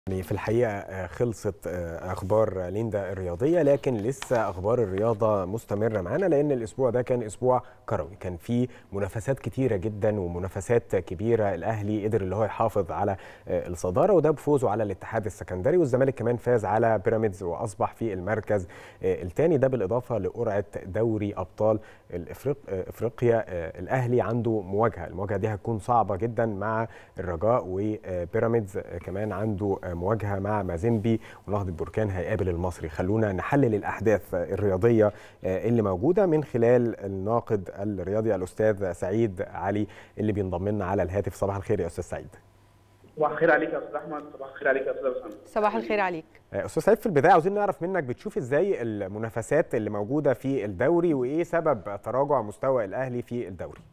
يعني في الحقيقة خلصت أخبار ليندا الرياضية لكن لسه أخبار الرياضة مستمرة معانا لأن الأسبوع ده كان أسبوع كروي كان فيه منافسات كتيرة جدا ومنافسات كبيرة الأهلي قدر اللي هو يحافظ على الصدارة وده بفوزه على الاتحاد السكندري والزمالك كمان فاز على بيراميدز وأصبح في المركز الثاني ده بالإضافة لقرعة دوري أبطال الإفريق إفريقيا الأهلي عنده مواجهة المواجهة دي هتكون صعبة جدا مع الرجاء وبيراميدز كمان عنده مواجهه مع مازيمبي ونهضه بركان هيقابل المصري خلونا نحلل الاحداث الرياضيه اللي موجوده من خلال الناقد الرياضي الاستاذ سعيد علي اللي بينضم لنا على الهاتف صباح الخير يا استاذ سعيد صباح الخير عليك يا استاذ احمد صباح الخير عليك يا استاذ اسامه صباح الخير عليك استاذ سعيد في البدايه عاوزين نعرف منك بتشوف ازاي المنافسات اللي موجوده في الدوري وايه سبب تراجع مستوى الاهلي في الدوري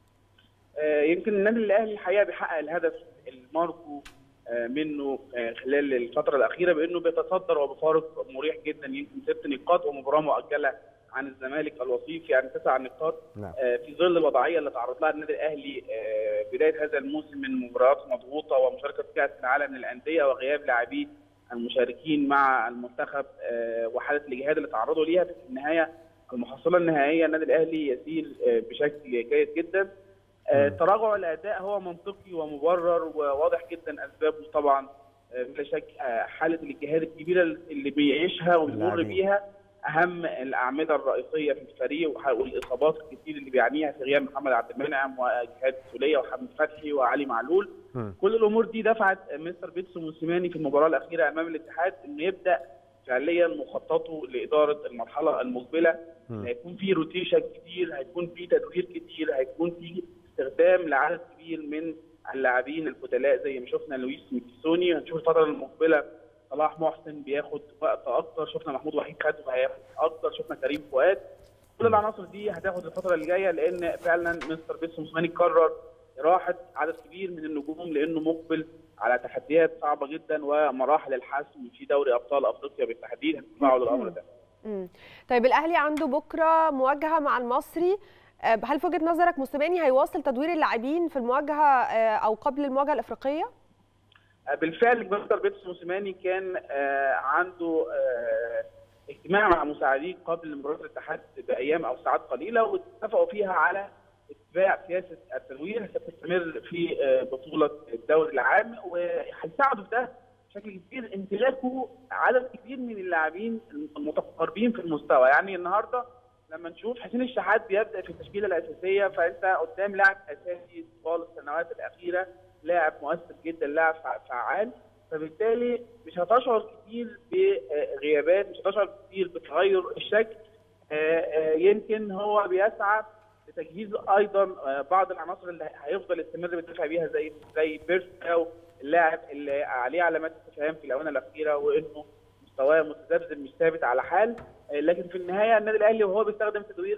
يمكن النادي الاهلي الحقيقه بيحقق الهدف الماركو منه خلال الفتره الاخيره بانه بيتصدر وبفارق مريح جدا يمكن ست نقاط ومباراه مؤجله عن الزمالك الوصيف يعني تسع نقاط نعم. في ظل الوضعيه اللي تعرض لها النادي الاهلي بدايه هذا الموسم من مباريات مضغوطه ومشاركه في كاس العالم للانديه وغياب لاعبيه المشاركين مع المنتخب وحاله الاجهاد اللي تعرضوا ليها في النهايه المحصله النهائيه النادي الاهلي يسير بشكل جيد جدا تراجع الاداء هو منطقي ومبرر وواضح جدا اسبابه طبعا بلا شك حاله الاجهاد الكبيره اللي بيعيشها وبيمر بيها اهم الاعمده الرئيسيه في الفريق والاصابات الكتير اللي بيعانيها في غياب محمد عبد المنعم وجهاد السوليه وحمد فتحي وعلي معلول م. كل الامور دي دفعت مستر بيتسو موسيماني في المباراه الاخيره امام الاتحاد انه يبدا فعليا مخططه لاداره المرحله المقبله هيكون في روتيشن كتير هيكون في تدوير كتير هيكون في استخدام لعدد كبير من اللاعبين البدلاء زي ما شفنا لويس ميكيسوني هنشوف الفتره المقبله صلاح محسن بياخد وقت اكتر شفنا محمود وحيد خد هياخد اكتر شفنا كريم فؤاد كل العناصر دي هتاخد الفتره اللي جايه لان فعلا مستر بيتسو موسيماني قرر راحه عدد كبير من النجوم لانه مقبل على تحديات صعبه جدا ومراحل الحسم في دوري ابطال افريقيا بالتحديد هتسمعوا للامر ده. طيب الاهلي عنده بكره مواجهه مع المصري هل في وجهه نظرك موسيماني هيواصل تدوير اللاعبين في المواجهه او قبل المواجهه الافريقيه؟ بالفعل مستر بيتس موسيماني كان عنده اجتماع مع مساعديه قبل مباراه الاتحاد بايام او ساعات قليله واتفقوا فيها على اتباع سياسه التدوير ستستمر في بطوله الدوري العام وهيساعدوا في ده بشكل كبير امتلاكه عدد كبير من اللاعبين المتقاربين في المستوى يعني النهارده لما نشوف حسين الشحات بيبدا في التشكيله الاساسيه فانت قدام لاعب اساسي طوال السنوات الاخيره لاعب مؤثر جدا لاعب فعال فبالتالي مش هتشعر كتير بغيابات مش هتشعر كتير بتغير الشكل يمكن هو بيسعى لتجهيز ايضا بعض العناصر اللي هيفضل يستمر بالدفاع بيها زي زي بيرساو اللاعب اللي عليه علامات استفهام في الاونه الاخيره وانه مستواه متذبذب مش ثابت على حال لكن في النهايه النادي الاهلي وهو بيستخدم تدوير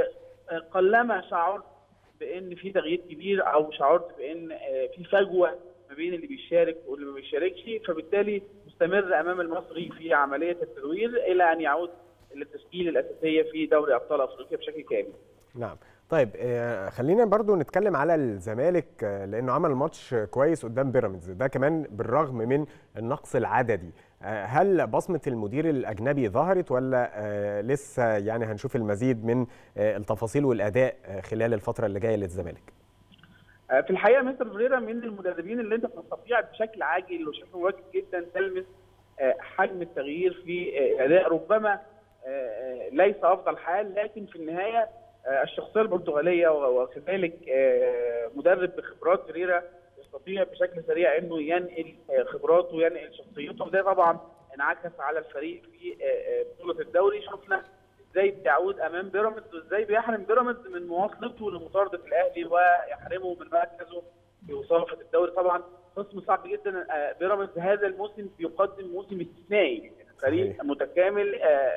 قلما شعرت بان في تغيير كبير او شعرت بان في فجوه ما بين اللي بيشارك واللي ما بيشاركش فبالتالي مستمر امام المصري في عمليه التدوير الى ان يعود للتشكيل الاساسيه في دوري ابطال افريقيا بشكل كامل. نعم طيب خلينا برضو نتكلم على الزمالك لانه عمل ماتش كويس قدام بيراميدز ده كمان بالرغم من النقص العددي هل بصمه المدير الاجنبي ظهرت ولا لسه يعني هنشوف المزيد من التفاصيل والاداء خلال الفتره اللي جايه للزمالك في الحقيقه مستر فيريرا من المدربين اللي انت تستطيع بشكل عاجل وشكل مباشر جدا تلمس حجم التغيير في اداء ربما ليس افضل حال لكن في النهايه الشخصيه البرتغاليه وكذلك مدرب بخبرات فيريرا يستطيع بشكل سريع انه ينقل خبراته وينقل شخصيته وده طبعا انعكس على الفريق في بطوله الدوري شفنا ازاي بيعود امام بيراميدز وازاي بيحرم بيراميدز من مواصلته لمطارده الاهلي ويحرمه من مركزه في وصافه الدوري طبعا خصم صعب جدا بيراميدز هذا الموسم بيقدم موسم استثنائي فريق متكامل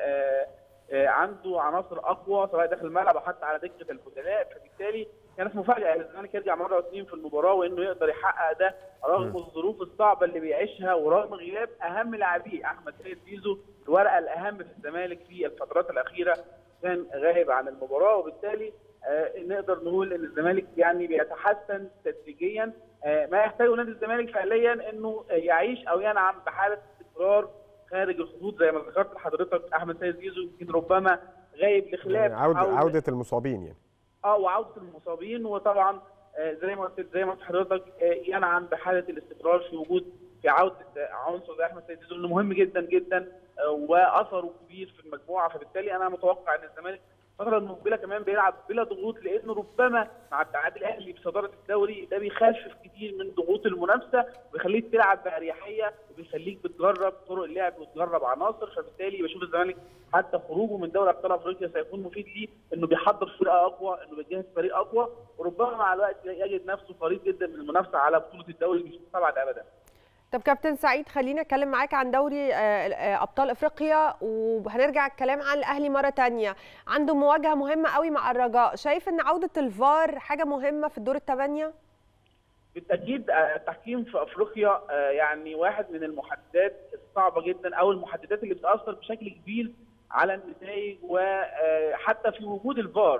عنده عناصر اقوى سواء داخل الملعب او حتى على دكه البدلاء فبالتالي كانت مفاجاه ان الزمالك يرجع مره واثنين في المباراه وانه يقدر يحقق ده رغم الظروف الصعبه اللي بيعيشها ورغم غياب اهم لاعبيه احمد سيد زيزو الورقه الاهم في الزمالك في الفترات الاخيره كان غايب عن المباراه وبالتالي نقدر نقول ان الزمالك يعني بيتحسن تدريجيا ما يحتاجه نادي الزمالك فعليا انه يعيش او ينعم بحاله استقرار خارج الخطوط زي ما ذكرت لحضرتك احمد سيد زيزو يمكن ربما غايب لخلاف يعني عودة, عودة المصابين يعني اه وعوده المصابين وطبعا زي ما قلت زي ما قلت حضرتك ينعم بحاله الاستقرار في وجود في عوده عنصر زي احمد سيد زيزو انه مهم جدا جدا واثره كبير في المجموعه فبالتالي انا متوقع ان الزمالك الفتره المقبله كمان بيلعب بلا ضغوط لانه ربما مع ابتعاد الاهلي بصداره الدوري ده بيخفف كتير من ضغوط المنافسه وبيخليك تلعب باريحيه وبيخليك بتجرب طرق اللعب وتجرب عناصر فبالتالي بشوف الزمالك حتى خروجه من دوري ابطال افريقيا سيكون مفيد ليه انه بيحضر فرقه اقوى انه بيجهز فريق اقوى وربما مع الوقت يجد نفسه قريب جدا من المنافسه على بطوله الدوري مش مستبعد ابدا. طب كابتن سعيد خلينا اتكلم معاك عن دوري ابطال افريقيا وهنرجع الكلام عن الاهلي مره تانية عنده مواجهه مهمه قوي مع الرجاء شايف ان عوده الفار حاجه مهمه في الدور الثمانيه بالتاكيد التحكيم في افريقيا يعني واحد من المحددات الصعبه جدا او المحددات اللي بتاثر بشكل كبير على النتائج وحتى في وجود الفار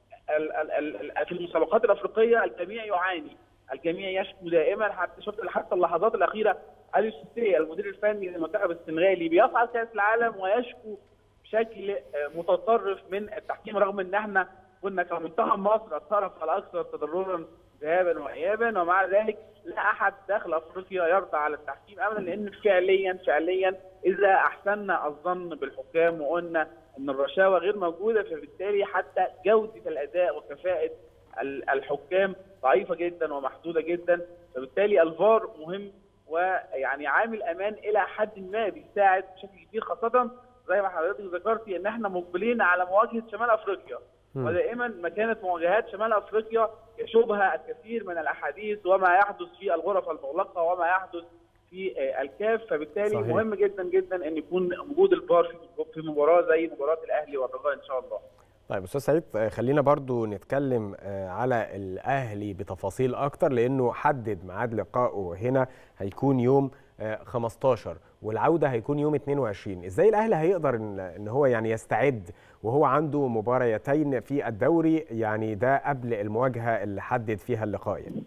في المسابقات الافريقيه الجميع يعاني الجميع يشكو دائما حتى شفت حتى اللحظات الاخيره اليو سيسي المدير الفني للمنتخب السنغالي بيصعد كاس العالم ويشكو بشكل متطرف من التحكيم رغم ان احنا كنا كمنتخب مصر الطرف الاكثر تضررا ذهابا وايابا ومع ذلك لا احد داخل افريقيا يرضى على التحكيم ابدا لان فعليا فعليا اذا احسننا الظن بالحكام وقلنا ان الرشاوى غير موجوده فبالتالي حتى جوده الاداء وكفاءه الحكام ضعيفه جدا ومحدوده جدا فبالتالي الفار مهم ويعني عامل امان الى حد ما بيساعد بشكل كبير خاصه زي ما حضرتك ذكرتي ان احنا مقبلين على مواجهه شمال افريقيا ودائما ما كانت مواجهات شمال افريقيا يشوبها الكثير من الاحاديث وما يحدث في الغرف المغلقه وما يحدث في الكاف فبالتالي صحيح. مهم جدا جدا ان يكون وجود الفار في مباراه زي مباراه الاهلي والرجاء ان شاء الله. طيب استاذ سعيد خلينا برضو نتكلم على الاهلي بتفاصيل اكتر لانه حدد ميعاد لقائه هنا هيكون يوم 15 والعوده هيكون يوم 22 ازاي الاهلي هيقدر ان هو يعني يستعد وهو عنده مباريتين في الدوري يعني ده قبل المواجهه اللي حدد فيها اللقاء يعني.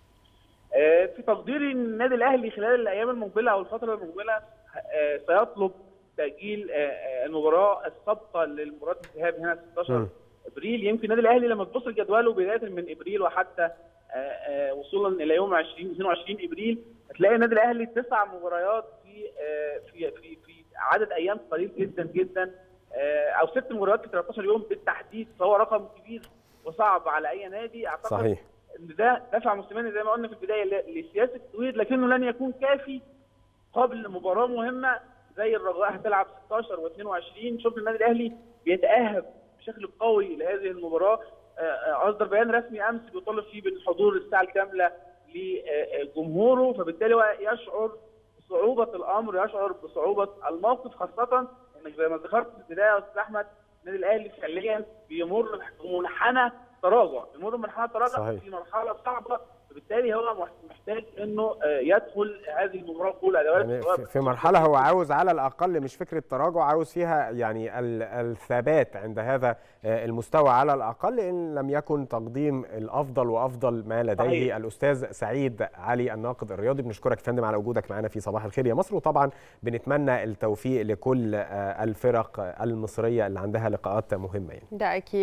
في تقديري النادي الاهلي خلال الايام المقبله او الفتره المقبله سيطلب تاجيل المباراه السابقه للمباراه الذهاب هنا 16 م. ابريل يمكن النادي الاهلي لما تبص لجدوله بدايه من ابريل وحتى وصولا الى يوم 20 22 ابريل هتلاقي النادي الاهلي تسع مباريات في في في في عدد ايام قليل جدا جدا او ست مباريات في 13 يوم بالتحديد فهو رقم كبير وصعب على اي نادي اعتقد صحيح ان ده دفع موسيماني زي ما قلنا في البدايه لسياسه التطوير لكنه لن يكون كافي قبل مباراه مهمه زي الرجاء هتلعب 16 و22 شفنا النادي الاهلي بيتاهب بشكل قوي لهذه المباراه اصدر بيان رسمي امس بيطالب فيه بالحضور الساعه الكامله لجمهوره فبالتالي هو يشعر بصعوبه الامر يشعر بصعوبه الموقف خاصه انك زي ما ذكرت في البدايه يا استاذ احمد النادي الاهلي فعليا بيمر بمنحنى تراجع بيمر بمنحنى تراجع في مرحله صعبه فبالتالي هو محتاج انه يدخل هذه المباراه بكل ادوات يعني في مرحله هو عاوز على الاقل مش فكره تراجع عاوز فيها يعني الثبات عند هذا المستوى على الاقل ان لم يكن تقديم الافضل وافضل ما لديه صحيح. الاستاذ سعيد علي الناقد الرياضي بنشكرك فندم على وجودك معنا في صباح الخير يا مصر وطبعا بنتمنى التوفيق لكل الفرق المصريه اللي عندها لقاءات مهمه يعني. ده اكيد